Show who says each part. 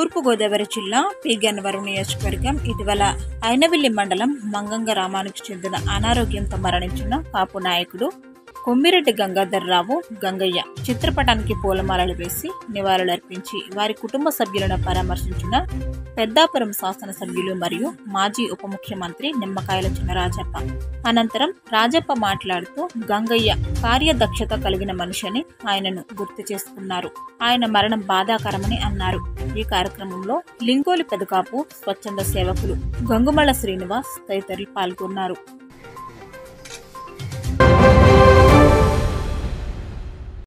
Speaker 1: తూర్పుగోదావరి జిల్లా పి గన్నవరం నియోజకవర్గం ఇటీవల అయినవిల్లి మండలం మంగంగ గ్రామానికి చెందిన అనారోగ్యంతో మరణించిన కాపు నాయకుడు కొమ్మిరెడ్డి గంగాధర్రావు గంగయ్య చిత్రపటానికి పూలమాలలు వేసి నివాళులర్పించి వారి కుటుంబ సభ్యులను పరామర్శించిన పెద్దాపురం శాసనసభ్యులు మరియు మాజీ ఉప ముఖ్యమంత్రి నిమ్మకాయల చినరాజప్ప అనంతరం రాజప్ప మాట్లాడుతూ గంగయ్య కార్యదక్షత కలిగిన మనిషిని ఆయనను గుర్తు చేసుకున్నారు ఆయన మరణం బాధాకరమని అన్నారు ఈ కార్యక్రమంలో లింగోలి పెదకాపు స్వచ్ఛంద సేవకులు గంగుమల శ్రీనివాస్ తదితరులు పాల్గొన్నారు